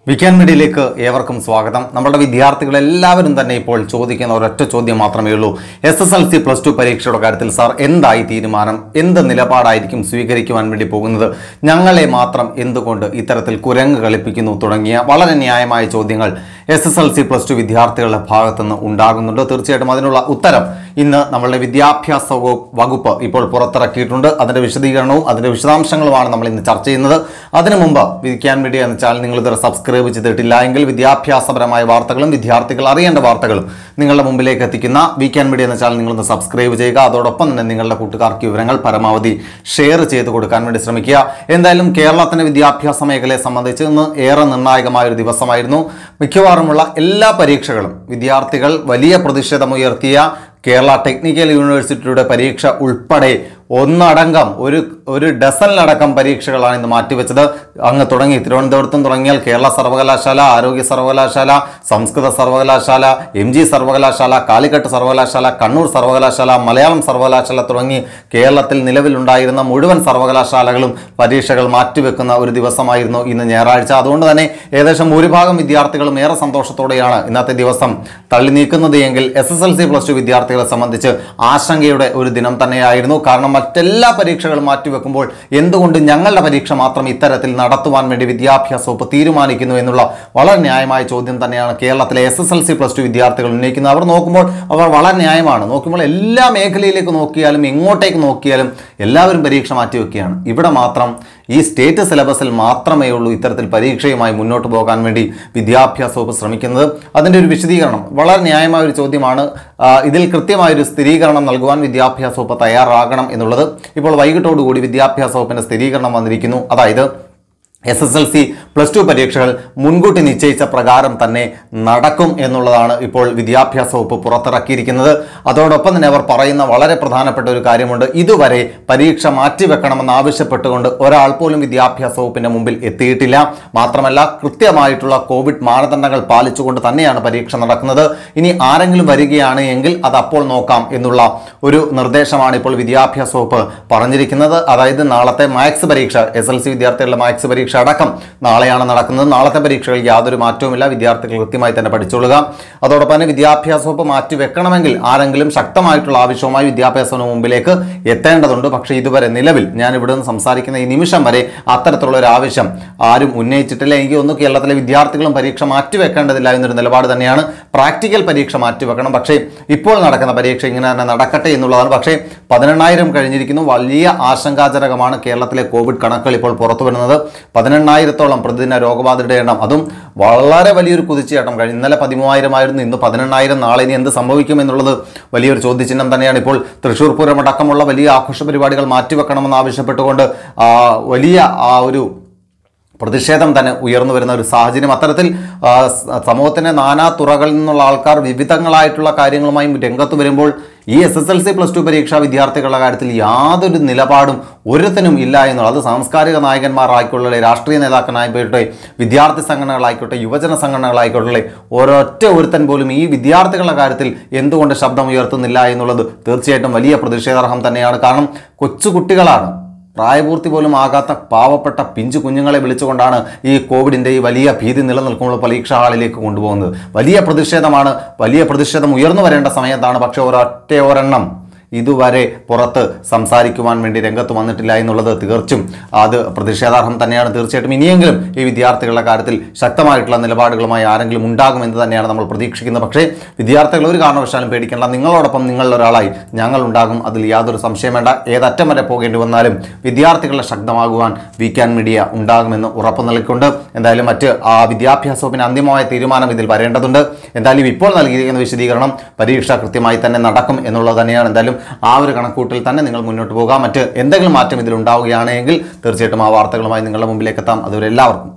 വിക്കാൻ മീഡിയയിലേക്ക് ഏവർക്കും സ്വാഗതം നമ്മുടെ വിദ്യാർത്ഥികൾ എല്ലാവരും തന്നെ ഇപ്പോൾ ചോദിക്കുന്ന ഒരൊറ്റ ചോദ്യം മാത്രമേ ഉള്ളൂ S S L C plus two പരീക്ഷയുടെ കാര്യത്തിൽ സാർ എന്തായി തീരുമാനം എന്ത് നിലപാടായിരിക്കും സ്വീകരിക്കുവാൻ വേണ്ടി പോകുന്നത് ഞങ്ങളെ മാത്രം എന്തുകൊണ്ട് ഇത്തരത്തിൽ കുരങ്ങ് കളിപ്പിക്കുന്നു തുടങ്ങിയ വളരെ ന്യായമായ ചോദ്യങ്ങൾ S S L C plus two വിദ്യാർത്ഥികളുടെ ഭാഗത്തുനിന്ന് ഉണ്ടാകുന്നുണ്ട് തീർച്ചയായിട്ടും അതിനുള്ള ഉത്തരം ഇന്ന് നമ്മളുടെ വിദ്യാഭ്യാസ വകു- വകുപ്പ് ഇപ്പോൾ പുറത്തിറക്കിയിട്ടുണ്ട് അതിന്റെ വിശദീകരണവും അതിന്റെ വിശദാംശങ്ങളുമാണ് നമ്മൾ ഇന്ന് ചർച്ച ചെയ്യുന്നത് അതിനു മുമ്പ് വിക്കാൻ മീഡിയ എന്ന ചാനൽ നിങ്ങൾ ഇതുവരെ സബ്സ്ക്രൈബ് ചെയ്തിട്ടില്ല എങ്കിൽ വിദ്യാഭ്യാസപരമായ വാർത്തകളും വിദ്യാർത്ഥികൾ അറിയേണ്ട വാർത്തകളും നിങ്ങളുടെ മുമ്പിലേക്ക് എത്തിക്കുന്ന വീക്കാൻ മീഡിയ എന്ന ചാനൽ നിങ്ങളൊന്ന് സബ്സ്ക്രൈബ് ചെയ്യുക അതോടൊപ്പം തന്നെ നിങ്ങളുടെ കൂട്ടുകാർക്ക് വിവരങ്ങൾ പരമാവധി ഷെയർ ചെയ്ത് കൊടുക്കാൻ വേണ്ടി ശ്രമിക്കുക എന്തായാലും കേരളത്തിന്റെ വിദ്യാഭ്യാസ മേഖലയെ സംബന്ധിച്ച് ഇന്ന് ഏറെ നിർണായകമായ ഒരു ദിവസമായിരുന്നു മിക്കവാറുമുള്ള എല്ലാ പരീക്ഷകളും വിദ്യാർത്ഥികൾ വലിയ പ്രതിഷേധമുയർത്തിയ കേരള ടെക്നിക്കൽ യൂണിവേഴ്സിറ്റിയുടെ പരീക്ഷ ഉൾപ്പെടെ ഒന്നടങ്കം ഒരു ഒരു ഡസനിലടക്കം പരീക്ഷകളാണ് ഇന്ന് മാറ്റിവെച്ചത് അങ്ങ് തുടങ്ങി തിരുവനന്തപുരത്തും തുടങ്ങിയാൽ കേരള സർവകലാശാല ആരോഗ്യ സർവകലാശാല സംസ്കൃത സർവകലാശാല എം ജി സർവകലാശാല കാലിക്കട്ട് സർവകലാശാല കണ്ണൂർ സർവകലാശാല മലയാളം സർവകലാശാല തുടങ്ങി കേരളത്തിൽ നിലവിലുണ്ടായിരുന്ന മുഴുവൻ സർവകലാശാലകളും പരീക്ഷകൾ മാറ്റിവെക്കുന്ന ഒരു ദിവസമായിരുന്നു ഇന്ന് ഞായറാഴ്ച അതുകൊണ്ട് തന്നെ ഏകദേശം ഭൂരിഭാഗം വിദ്യാർത്ഥികളും ഏറെ സന്തോഷത്തോടെയാണ് ഇന്നത്തെ ദിവസം തള്ളി നീക്കുന്നത് എങ്കിൽ S S L C plus two വിദ്യാർത്ഥികളെ സംബന്ധിച്ച് ആശങ്കയുടെ ഒരു ദിനം തന്നെയായിരുന്നു കാരണം മറ്റെല്ലാ പരീക്ഷകളും മാറ്റിവെക്കുമ്പോൾ എന്തുകൊണ്ട് ഞങ്ങളുടെ പരീക്ഷ മാത്രം ഇത്തരത്തിൽ നടത്തുവാൻ വേണ്ടി വിദ്യാഭ്യാസ വകുപ്പ് തീരുമാനിക്കുന്നു എന്നുള്ള വളരെ ന്യായമായ ചോദ്യം തന്നെയാണ് കേരളത്തിലെ S S L C plus two വിദ്യാർത്ഥികൾ ഉന്നയിക്കുന്നത് അവർ നോക്കുമ്പോൾ അവർ വളരെ ന്യായമാണ് നോക്കുമ്പോൾ എല്ലാ മേഖലയിലേക്ക് നോക്കിയാലും എങ്ങോട്ടേക്ക് നോക്കിയാലും എല്ലാവരും പരീക്ഷ മാറ്റിവെക്കുകയാണ് ഇവിടെ മാത്രം ഈ സ്റ്റേറ്റ് സിലബസിൽ മാത്രമേ ഉള്ളൂ ഇത്തരത്തിൽ പരീക്ഷയുമായി മുന്നോട്ട് പോകാൻ വേണ്ടി വിദ്യാഭ്യാസ വകുപ്പ് ശ്രമിക്കുന്നത് അതിൻ്റെ ഒരു വിശദീകരണം വളരെ ന്യായമായ ഒരു ചോദ്യമാണ് ആ, ഇതിൽ കൃത്യമായൊരു സ്ഥിരീകരണം നൽകുവാൻ വിദ്യാഭ്യാസ വകുപ്പ് തയ്യാറാകണം എന്നുള്ളത് ഇപ്പോൾ വൈകിട്ടോടുകൂടി വിദ്യാഭ്യാസ വകുപ്പിൻ്റെ സ്ഥിരീകരണം വന്നിരിക്കുന്നു അതായത് S S L C plus two പരീക്ഷകൾ മുൻകൂട്ടി നിശ്ചയിച്ച പ്രകാരം തന്നെ നടക്കും എന്നുള്ളതാണ് ഇപ്പോൾ വിദ്യാഭ്യാസ വകുപ്പ് പുറത്തിറക്കിയിരിക്കുന്നത് അതോടൊപ്പം തന്നെ അവർ പറയുന്ന വളരെ പ്രധാനപ്പെട്ട ഒരു കാര്യമുണ്ട് ഇതുവരെ പരീക്ഷ മാറ്റിവെക്കണമെന്ന് ആവശ്യപ്പെട്ടുകൊണ്ട് ഒരാൾ പോലും വിദ്യാഭ്യാസ വകുപ്പിന്റെ മുമ്പിൽ എത്തിയിട്ടില്ല മാത്രമല്ല കൃത്യമായിട്ടുള്ള കോവിഡ് മാനദണ്ഡങ്ങൾ പാലിച്ചുകൊണ്ട് തന്നെയാണ് പരീക്ഷ നടക്കുന്നത് ഇനി ആരെങ്കിലും വരികയാണ് എങ്കിൽ അത് അപ്പോൾ നോക്കാം എന്നുള്ള ഒരു നിർദ്ദേശമാണ് ഇപ്പോൾ വിദ്യാഭ്യാസ വകുപ്പ് പറഞ്ഞിരിക്കുന്നത് അതായത് നാളത്തെ മാത്സ് പരീക്ഷ എസ് എൽ സി വിദ്യാർത്ഥികളുടെ മാത്സ് പരീക്ഷ അടക്കം നാളെയാണ് നടക്കുന്നത് നാളത്തെ പരീക്ഷകളിൽ യാതൊരു മാറ്റവുമില്ല വിദ്യാർത്ഥികൾ കൃത്യമായി തന്നെ പഠിച്ചോളുക അതോടൊപ്പം തന്നെ വിദ്യാഭ്യാസ വകുപ്പ് മാറ്റി വെക്കണമെങ്കിൽ ആരെങ്കിലും ശക്തമായിട്ടുള്ള ആവശ്യവുമായി വിദ്യാഭ്യാസത്തിന് മുമ്പിലേക്ക് എത്തേണ്ടതുണ്ട് പക്ഷേ ഇതുവരെ നിലവിൽ ഞാൻ ഇവിടെ നിന്ന് സംസാരിക്കുന്ന ഈ നിമിഷം വരെ അത്തരത്തിലുള്ള ഒരു ആവശ്യം ആരും ഉന്നയിച്ചിട്ടില്ല എങ്കിൽ ഒന്ന് കേരളത്തിലെ വിദ്യാർത്ഥികളും പരീക്ഷ മാറ്റിവെക്കേണ്ടതില്ല എന്നൊരു നിലപാട് തന്നെയാണ് പ്രാക്ടിക്കൽ പരീക്ഷ മാറ്റിവെക്കണം പക്ഷേ ഇപ്പോൾ നടക്കുന്ന പരീക്ഷ ഇങ്ങനെ തന്നെ നടക്കട്ടെ എന്നുള്ളതാണ് പക്ഷേ പതിനെണ്ണായിരം കഴിഞ്ഞിരിക്കുന്നു വലിയ ആശങ്കാജനകമാണ് കേരളത്തിലെ കോവിഡ് കണക്കുകൾ ഇപ്പോൾ പുറത്തു വരുന്നത് പതിനെണ്ണായിരത്തോളം പ്രതിദിന രോഗബാധിതരുടെ എണ്ണം അതും വളരെ വലിയൊരു കുതിച്ചുചാട്ടം കഴിഞ്ഞു ഇന്നലെ പതിമൂവായിരം ആയിരുന്നു ഇന്ന് പതിനെണ്ണായിരം നാളെ ഇനി എന്ത് സംഭവിക്കും എന്നുള്ളത് വലിയൊരു ചോദ്യചിഹ്നം തന്നെയാണ് ഇപ്പോൾ തൃശ്ശൂർ പൂരം അടക്കമുള്ള വലിയ ആഘോഷ പരിപാടികൾ മാറ്റിവെക്കണമെന്ന് ആവശ്യപ്പെട്ടുകൊണ്ട് ആ, വലിയ ആ ഒരു പ്രതിഷേധം തന്നെ ഉയർന്നു വരുന്ന ഒരു സാഹചര്യം അത്തരത്തിൽ ആ, സ- സമൂഹത്തിന്റെ നാനാ തുറകളിൽ നിന്നുള്ള ആൾക്കാർ വിവിധങ്ങളായിട്ടുള്ള കാര്യങ്ങളുമായി രംഗത്ത് വരുമ്പോൾ ഈ S S L C plus two പരീക്ഷാ വിദ്യാർത്ഥികളുടെ കാര്യത്തിൽ യാതൊരു നിലപാടും ഒരുത്തനും ഇല്ല എന്നുള്ളത് അത് സാംസ്കാരിക നായകന്മാരായിക്കൊള്ളെ രാഷ്ട്രീയ നേതാക്കനായിക്കോട്ടെ വിദ്യാർത്ഥി സംഘടനകളായിക്കോട്ടെ യുവജന സംഘടനകളായിക്കോട്ടെ ഒരൊറ്റ ഒരുത്തൻ പോലും ഈ വിദ്യാർത്ഥികളുടെ കാര്യത്തിൽ എന്തുകൊണ്ട് ശബ്ദം ഉയർത്തുന്നില്ല എന്നുള്ളത് തീർച്ചയായിട്ടും വലിയ പ്രതിഷേധാർഹം തന്നെയാണ് കാരണം കൊച്ചു കുട്ടികളാണ് പ്രായപൂർത്തി പോലും ആകാത്ത പാവപ്പെട്ട പിഞ്ചു കുഞ്ഞുങ്ങളെ വിളിച്ചുകൊണ്ടാണ് ഈ കോവിഡിൻ്റെ ഈ വലിയ ഭീതി നിലനിൽക്കുമ്പോൾ പരീക്ഷാ ഹാളിലേക്ക് കൊണ്ടുപോകുന്നത് വലിയ പ്രതിഷേധമാണ് വലിയ പ്രതിഷേധം ഉയർന്നു വരേണ്ട സമയത്താണ് പക്ഷേ ഒരൊറ്റ ഒരെണ്ണം ഇതുവരെ പുറത്ത് സംസാരിക്കുവാൻ വേണ്ടി രംഗത്ത് വന്നിട്ടില്ല എന്നുള്ളത് തീർച്ചും അത് പ്രതിഷേധാർഹം തന്നെയാണ് തീർച്ചയായിട്ടും ഇനിയെങ്കിലും ഈ വിദ്യാർത്ഥികളുടെ കാര്യത്തിൽ ശക്തമായിട്ടുള്ള നിലപാടുകളുമായി ആരെങ്കിലും ഉണ്ടാകുമെന്ന് തന്നെയാണ് നമ്മൾ പ്രതീക്ഷിക്കുന്നത് പക്ഷേ വിദ്യാർത്ഥികൾ ഒരു കാരണവശാലും പേടിക്കേണ്ട നിങ്ങളോടൊപ്പം നിങ്ങളിൽ ഒരാളായി ഞങ്ങൾ ഉണ്ടാകും അതിൽ യാതൊരു സംശയം വേണ്ട ഏതറ്റം വരെ പോകേണ്ടി വന്നാലും വിദ്യാർത്ഥികളുടെ ശക്തമാകുവാൻ വീക്കാൻ മീഡിയ ഉണ്ടാകുമെന്ന് ഉറപ്പ് നൽകിക്കൊണ്ട് എന്തായാലും മറ്റ് ആ വിദ്യാഭ്യാസ വകുപ്പിന് അന്തിമമായ തീരുമാനം ഇതിൽ വരേണ്ടതുണ്ട് എന്തായാലും ഇപ്പോൾ നൽകിയിരിക്കുന്ന വിശദീകരണം പരീക്ഷ കൃത്യമായി തന്നെ നടക്കും എന്നുള്ളത് തന്നെയാണ് എന്തായാലും ആ ഒരു കണക്കൂട്ടിൽ തന്നെ നിങ്ങൾ മുന്നോട്ട് പോകാം മറ്റ് എന്തെങ്കിലും മാറ്റം ഇതിൽ ഉണ്ടാവുകയാണെങ്കിൽ തീർച്ചയായിട്ടും ആ വാർത്തകളുമായി നിങ്ങളുടെ മുമ്പിലേക്ക് എത്താം അതുവരെ എല്ലാവർക്കും